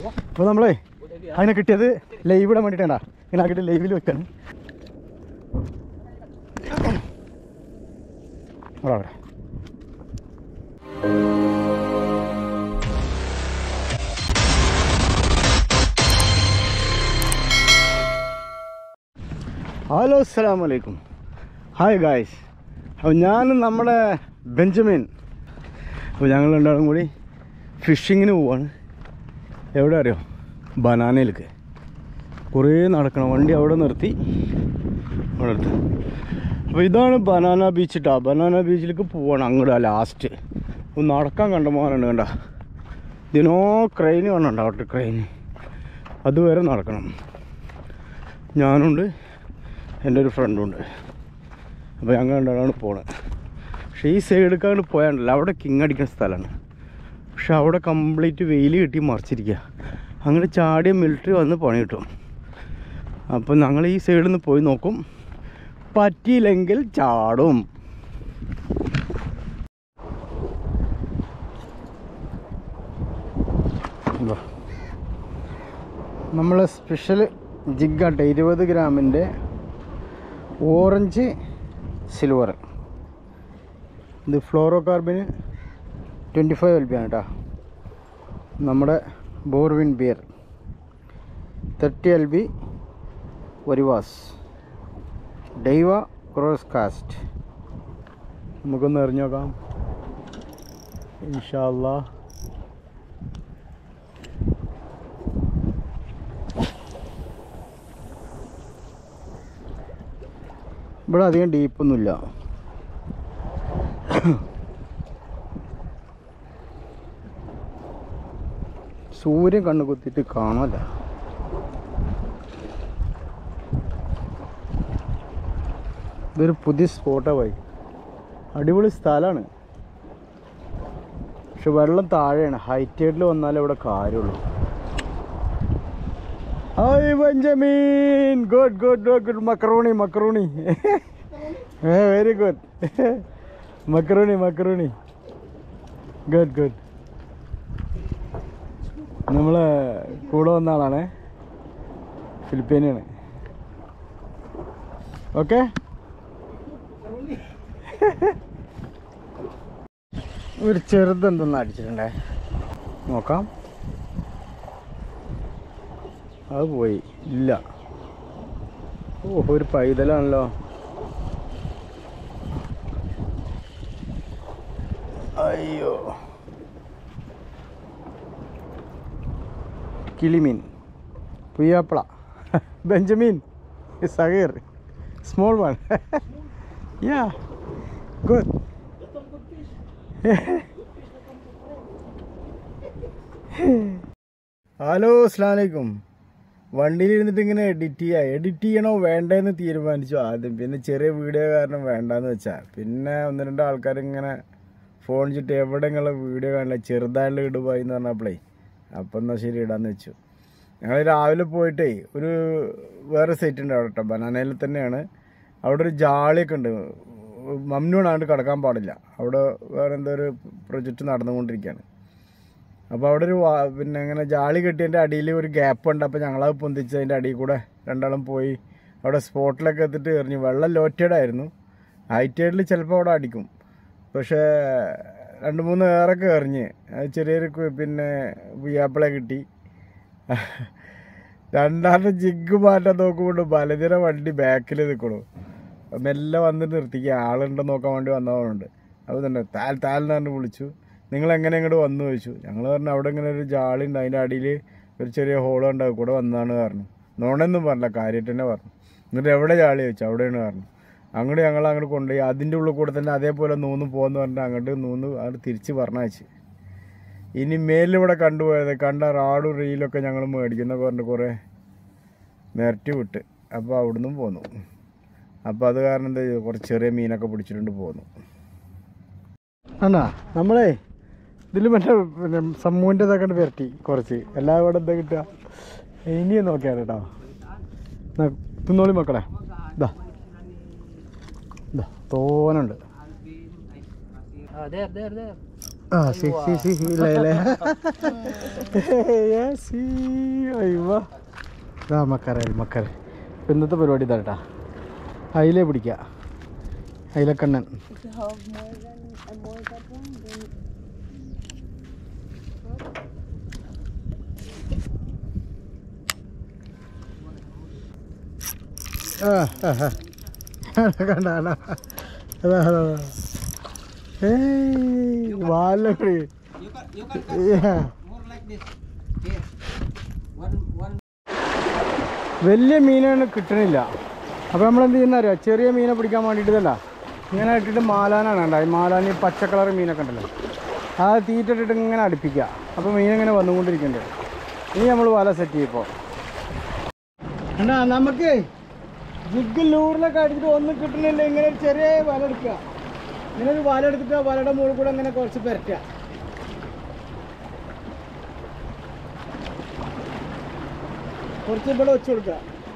അപ്പോൾ നമ്മളേ അതിനെ കിട്ടിയത് ലൈവ് ഇടാൻ വേണ്ടിയിട്ടാ ഇങ്ങനെ ആക്കിയിട്ട് ലൈവിൽ വെക്കാണ് അവിടെ അവിടെ ഹലോ അസ്സലാം വലൈക്കും ഹായ് ഗായ്സ് അപ്പോൾ ഞാനും നമ്മുടെ ബെഞ്ചമിൻ അപ്പോൾ ഞങ്ങൾ രണ്ടാളും കൂടി ഫിഷിങ്ങിന് പോവാണ് എവിടെ അറിയോ ബനാനയിലേക്ക് കുറേ നടക്കണം വണ്ടി അവിടെ നിർത്തി അവിടെ നിർത്തി അപ്പോൾ ഇതാണ് ബനാന ബീച്ച് കേട്ടോ ബനാന ബീച്ചിലേക്ക് പോവാണ് അങ്ങോട്ട് ലാസ്റ്റ് ഒന്ന് നടക്കാൻ കണ്ടമാനുണ്ട് കണ്ട ഇതിനോ ക്രെയിൻ കാണണ്ട അവിടെ ക്രെയിന് അതുവരെ നടക്കണം ഞാനുണ്ട് എൻ്റെ ഒരു ഫ്രണ്ടുണ്ട് അപ്പോൾ ഞങ്ങൾ രണ്ടാളാണ് പോണത് പക്ഷേ ഈ സൈഡിലേക്കാണ്ട് പോയാണ്ടല്ലോ അവിടെ കിങ് അടിക്കുന്ന സ്ഥലമാണ് പക്ഷെ അവിടെ കംപ്ലീറ്റ് വെയിൽ കിട്ടി മറിച്ചിരിക്കുക അങ്ങനെ ചാടിയ മിലിറ്ററി വന്ന് പണി കിട്ടും അപ്പോൾ ഞങ്ങൾ ഈ സൈഡിൽ നിന്ന് പോയി നോക്കും പറ്റിയില്ലെങ്കിൽ ചാടും നമ്മൾ സ്പെഷ്യൽ ജിഗാട്ടെ ഇരുപത് ഗ്രാമിൻ്റെ ഓറഞ്ച് സിൽവർ ഇത് ഫ്ലോറോ കാർബിന് ട്വൻറ്റി ഫൈവ് എൽ ബി ആണ് കേട്ടോ നമ്മുടെ ബോർവിൻ ബിയർ തേർട്ടി എൽ ബി ഒരിവാസ് ഡൈവ ക്രോസ് കാസ്റ്റ് നമുക്കൊന്ന് എറിഞ്ഞു നോക്കാം ഇൻഷാല്ലാ ഇവിടെ അധികം ഡീപ്പൊന്നുമില്ല സൂര്യൻ കണ്ണു കുത്തിയിട്ട് കാണാല്ല ഇതൊരു പുതിയ സ്പോട്ടാണ് പോയി അടിപൊളി സ്ഥലമാണ് പക്ഷെ വെള്ളം താഴെയാണ് ഹൈറ്റേഡിൽ വന്നാലേ ഇവിടെ കാര്യമുള്ളൂ hi Benjamin good good good good macaroni macaroni a very good macaroni macaroni good good നമ്മളെ കൂടെ വന്ന ആളാണ് ഫിലിപ്പീനാണ് ഓക്കെ ഒരു ചെറുതെന്തൊന്നും അടിച്ചിട്ടുണ്ടേ നോക്കാം അത് പോയി ഇല്ല ഓ ഒരു പൈതലാണല്ലോ അയ്യോ കിളിമീൻ പുയ്യാപ്പള Benjamin Zaheer small one yeah good hello അസ്ലാമലൈക്കും വണ്ടിയിൽ ഇരുന്നിട്ട് ഇങ്ങനെ എഡിറ്റ് ചെയ്യുക എഡിറ്റ് ചെയ്യണോ വേണ്ടെന്ന് തീരുമാനിച്ചു ആദ്യം പിന്നെ ചെറിയ വീഡിയോ കാരണം വേണ്ടാന്ന് വെച്ചാ പിന്നെ ഒന്ന് രണ്ട് ആൾക്കാർ ഇങ്ങനെ ഫോൺ ചിട്ട് എവിടെ നിങ്ങളെ വീഡിയോ കാണില്ല ചെറുതായിട്ട് ഇടുപോയി എന്ന് പറഞ്ഞപ്പോഴേ അപ്പം എന്നാൽ ശരി ഇടാന്ന് വെച്ചു ഞങ്ങൾ രാവിലെ പോയിട്ടേ ഒരു വേറെ സൈറ്റ് ഉണ്ട് അവിടെ കേട്ടോ ബനാനയിൽ തന്നെയാണ് അവിടെ ഒരു ജാളിയൊക്കെ ഉണ്ട് മമ്നൂണാണ്ട് കിടക്കാൻ പാടില്ല അവിടെ വേറെ എന്തോ ഒരു പ്രൊജക്റ്റ് നടന്നുകൊണ്ടിരിക്കുകയാണ് അപ്പോൾ അവിടെ ഒരു വാ- പിന്നെ ഇങ്ങനെ ജാളി കെട്ടിയതിൻ്റെ അടിയിൽ ഒരു ഗ്യാപ്പ് ഉണ്ട് അപ്പോൾ ഞങ്ങളത് പൊന്തിച്ച് അതിൻ്റെ അടിയിൽ കൂടെ രണ്ടാളും പോയി അവിടെ സ്പോട്ടിലൊക്കെ എത്തിയിട്ട് എറിഞ്ഞു വെള്ളം ലോറ്റഡ് ആയിരുന്നു ഹൈ ടൈഡിൽ ചിലപ്പോൾ അവിടെ അടിക്കും പക്ഷേ രണ്ട് മൂന്ന് ഏറൊക്കെ എറിഞ്ഞ് അത് ചെറിയൊരു കു- പിന്നെ പുയ്യാപ്പിളെ കിട്ടി രണ്ടാമത്തെ ജിഗ് മാറ്റാൻ നോക്കുമ്പോൾ ബലതിര വണ്ടി ബാക്കിൽ നിൽക്കണു മെല്ലെ വന്നിട്ട് നിർത്തിക്കുക ആളുണ്ടോ നോക്കാൻ വേണ്ടി വന്നവരുണ്ട് അപ്പോൾ തന്നെ താൽ താൽ എന്ന് പറഞ്ഞ് വിളിച്ചു നിങ്ങൾ എങ്ങനെ ഇങ്ങോട്ട് വന്നു ചോദിച്ചു ഞങ്ങൾ പറഞ്ഞു അവിടെ ഇങ്ങനെ ഒരു ജാളി ഉണ്ട് അതിൻ്റെ അടിയിൽ ഒരു ചെറിയ ഹോൾ ഉണ്ട് അത് കൂടെ വന്നതാണ് പറഞ്ഞു നോണെന്നും പറഞ്ഞില്ല കാര്യമായിട്ട് തന്നെ പറഞ്ഞു എന്നിട്ട് എവിടെ ജാളി ചോദിച്ചു അവിടെയാണ് പറഞ്ഞു അങ്ങോട്ട് ഞങ്ങൾ അങ്ങോട്ട് കൊണ്ടുപോയി അതിൻ്റെ ഉള്ളിൽ കൂടെ തന്നെ അതേപോലെ നൂന്ന് പോകുമെന്ന് പറഞ്ഞിട്ട് അങ്ങോട്ട് നൂന്ന് അങ്ങോട്ട് തിരിച്ച് പറഞ്ഞയച്ച് ഇനി മേലിവിടെ കണ്ടുപോയത് കണ്ട റാഡും റീലൊക്കെ ഞങ്ങൾ മേടിക്കുന്നൊക്കെ പറഞ്ഞിട്ട് കുറേ നിരട്ടി വിട്ട് അപ്പോൾ അവിടുന്ന് പോന്നു അപ്പോൾ അത് കാരണം എന്താ ചെയ്തു കുറച്ച് ചെറിയ മീനൊക്കെ പിടിച്ചിട്ടുണ്ട് പോന്നു അണ്ണാ നമ്മളേ ഇതിൽ മറ്റേ പിന്നെ സമൂഹിൻ്റെ ഇതൊക്കെ വരട്ടി കുറച്ച് എല്ലാ ഇവിടെ എന്താ കിട്ടുക ഇനി നോക്കിയാണ് കേട്ടോ എന്നാ, തിന്നോളി മക്കളെ ഇതാ ഇതാ തോനുണ്ട് Ah, there, there, there. ആ സി സി സി ഇല്ല ഇല്ല സി അയ്യോ ഇതാ മക്കര മക്കര ഇപ്പം ഇന്നത്തെ പരിപാടി ഇതാ കേട്ടാ അയിലെ പിടിക്കുക അയിലക്കണ്ണൻ If you have more than uh, more than one, then ആ ആ, ആ. കണ്ട കണ്ട അതാ അതാ അതാ. ഏയ് വാലപ്പടി You can you can cut Yeah. more like this. Here. One one വലിയ മീനാണ് കിട്ടണില്ല അപ്പോൾ നമ്മൾ എന്ത് ചെയ്യുന്ന അറിയാം ചെറിയ മീനെ പിടിക്കാൻ വേണ്ടിയിട്ട് ഇതല്ല ഇങ്ങനെ ഇട്ടിട്ട് മാലാനാണ് ഉണ്ടായി മാലാൻ ഈ പച്ച കളർ മീനൊക്കെ ഉണ്ടല്ലോ ആ തീറ്റ ഇട്ടിട്ട് ഇങ്ങനെ അടുപ്പിക്കുക അപ്പോൾ മീൻ ഇങ്ങനെ വന്നുകൊണ്ടിരിക്കുന്നുണ്ട് ഇനി നമ്മൾ വല സെറ്റ് ചെയ്യപ്പോൾ എന്നാ നമുക്ക് ജിഗ് ലൂറിലൊക്കെ അടിച്ചിട്ട് ഒന്നും കിട്ടുന്നില്ല ഇങ്ങനെ ഒരു ചെറിയ വല എടുക്കുക ഇങ്ങനെ ഒരു വല എടുത്തിട്ട് ആ വലയുടെ മുകളിൽ കൂടെ ഇങ്ങനെ കുറച്ച് പെരട്ടുക കുറച്ച് ഇവിടെ വെച്ച് കൊടുക്കുക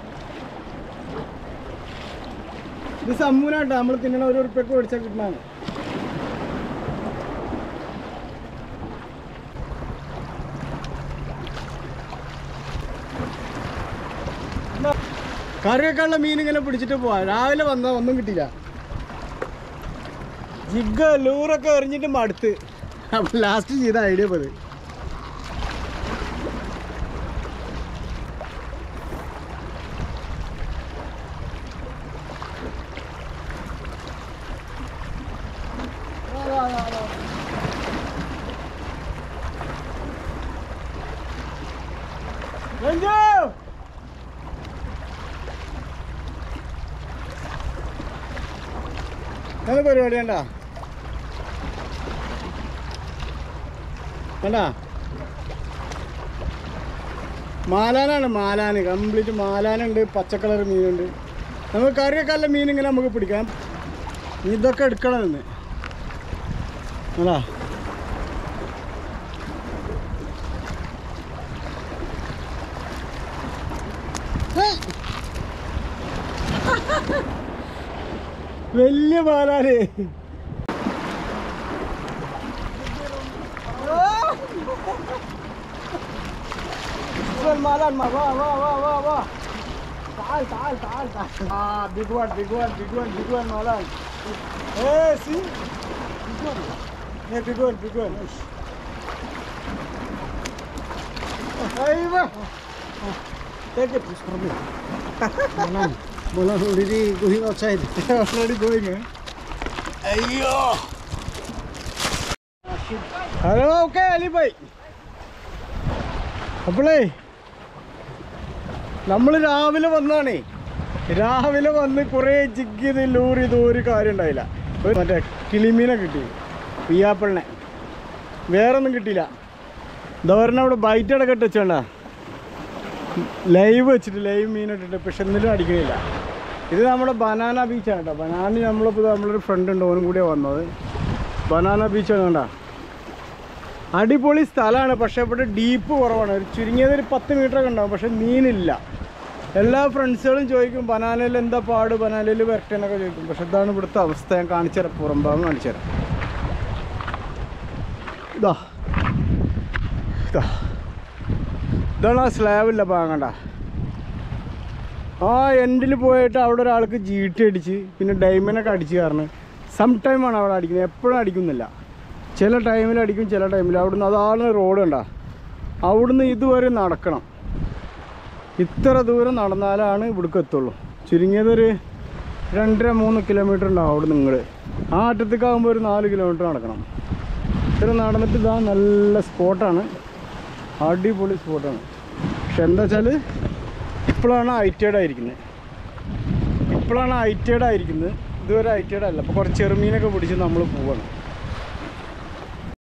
ഇത് സമ്മൂനാട്ടോ നമ്മൾ തിന്നണ ഒരു ഉറുപ്പൊക്കെ മേടിച്ചാൽ കിട്ടുന്നതാണ് കറിയൊക്കെ ഉള്ള മീൻ ഇങ്ങനെ പിടിച്ചിട്ട് പോവാ രാവിലെ വന്നാ ഒന്നും കിട്ടിയില്ല ജിഗ് ലൂറൊക്കെ എറിഞ്ഞിട്ട് മടുത്ത് അപ്പൊ ലാസ്റ്റ് ചെയ്ത ഐഡിയ പത് രഞ്ജു എന്ത് പരിപാടി കണ്ടാ കണ്ടാ മാലാനാണ് മാലാന് കംപ്ലീറ്റ് മാലാനുണ്ട് പച്ചക്കളർ മീനുണ്ട് നമുക്ക് കറിയൊക്കെ നല്ല മീൻ ഇങ്ങനെ നമുക്ക് പിടിക്കാം ഇനി ഇതൊക്കെ എടുക്കണം നിന്ന് അതാ വലിയ മാലാന് മാലാൻ വാ വാ വാ വാ വാ تعال تعال تعال تعال اه big one big one big one big one malan hey see big one yeah big one big one ايوه take it just for me malan malan already going outside already going eh അയ്യോ hello okay Ali bhai അപ്പോളേ നമ്മൾ രാവിലെ വന്നാണേ രാവിലെ വന്ന് കുറേ jig ചെയ്ത് lure ചെയ്ത് ഒരു കാര്യം ഉണ്ടായില്ല ഒരു മറ്റേ കിളിമീനെ കിട്ടി പിയാപ്പിളിനെ വേറെ ഒന്നും കിട്ടിയില്ല ദോരനെ അവിടെ ബൈറ്റ് അടക്കം ഇട്ട് വെച്ചോണ്ട ലൈവ് വെച്ചിട്ട് ലൈവ് മീൻ ഇട്ടിട്ട് പക്ഷെ എന്നിട്ടും അടിക്കണില്ല ഇത് നമ്മുടെ ബനാന ബീച്ചാണ് കേട്ടോ ബനാന നമ്മളിപ്പോൾ നമ്മളൊരു ഫ്രണ്ട് ഉണ്ട് ഓനും കൂടിയാണ് വന്നത് ബനാന ബീച്ചാണ് കണ്ട അടിപൊളി സ്ഥലമാണ് പക്ഷെ ഇവിടെ ഡീപ്പ് കുറവാണ് ഒരു ചുരുങ്ങിയത് ഒരു പത്ത് മീറ്റർ ഒക്കെ ഉണ്ടാവും പക്ഷെ മീനില്ല എല്ലാ ഫ്രണ്ട്സുകളും ചോദിക്കും ബനാനയിൽ എന്താ പാട് ബനാനയിൽ വരട്ടെന്നൊക്കെ ചോദിക്കും പക്ഷെ ഇതാണ് ഇവിടുത്തെ അവസ്ഥ ഞാൻ കാണിച്ചു തരാം പുറം ഭാഗം കാണിച്ചു തരാം ഇതാ ഇതാ ഇതാണ് ആ സ്ലാബില്ല ഭാഗം കണ്ട ആ എൻഡിൽ പോയിട്ട് അവിടെ ഒരാൾക്ക് ജീട്ടി അടിച്ച് പിന്നെ ഡൈമനൊക്കെ അടിച്ച് കാരണം സം ടൈമാണ് അവിടെ അടിക്കുന്നത് എപ്പോഴും അടിക്കുന്നില്ല ചില ടൈമിൽ അടിക്കും ചില ടൈമിൽ അവിടുന്ന് അതാണ് റോഡ് കണ്ട അവിടുന്ന് ഇതുവരെ നടക്കണം ഇത്ര ദൂരം നടന്നാലാണ് ഇവിടേക്ക് എത്തുള്ളൂ ചുരുങ്ങിയതൊരു രണ്ടര മൂന്ന് കിലോമീറ്റർ ഉണ്ടാവും അവിടെ നിങ്ങൾ ആ അറ്റത്തേക്കാകുമ്പോൾ ഒരു നാല് കിലോമീറ്റർ നടക്കണം ഇത്ര നടന്നിട്ട് ഇതാ നല്ല സ്പോട്ടാണ് അടിപൊളി സ്പോട്ടാണ് പക്ഷെ എന്താ വെച്ചാൽ ഇപ്പോഴാണ് ഐറ്റേഡ് ആയിരിക്കുന്നത് ഇപ്പോഴാണ് ഐറ്റേഡ് ആയിരിക്കുന്നത് ഇതുവരെ ഐറ്റേഡ് അല്ല അപ്പോൾ കുറച്ച് ചെറുമീനൊക്കെ പിടിച്ച് നമ്മൾ പോവാണ്